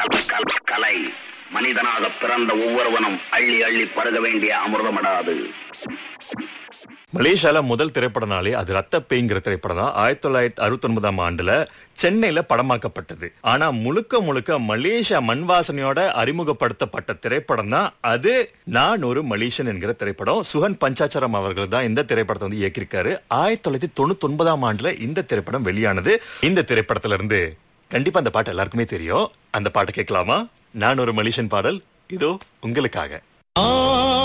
கல- கல- கலை மனிதனாக பிறந்த ஒவ்வொருவனும் அள்ளி அள்ளி பருக வேண்டிய அமிர்தமடாது மலேசியால முதல் திரைப்படனாலே அது ரத்த பேய்ங்கிற திரைப்படம் தான் ஆயிரத்தி தொள்ளாயிரத்தி அறுபத்தி ஒன்பதாம் ஆண்டுல சென்னையில படமாக்கப்பட்டது ஆனா முழுக்க முழுக்க மலேசியா மண் வாசனையோட அறிமுகப்படுத்தப்பட்ட திரைப்படம் தான் அது நான் ஒரு மலேசியன் என்கிற திரைப்படம் சுகன் பஞ்சாச்சரம் அவர்கள் தான் இந்த திரைப்படத்தை வந்து இயக்கியிருக்காரு ஆயிரத்தி தொள்ளாயிரத்தி தொண்ணூத்தி ஒன்பதாம் ஆண்டுல இந்த திரைப்படம் வெளியானது இந்த திரைப்படத்துல இருந்து கண்டிப்பா அந்த பாட்டு எல்லாருக்குமே தெரியும் அந்த பாட்டை கேட்கலாமா நான் ஒரு மலேசியன் பாடல் இதோ உங்களுக்காக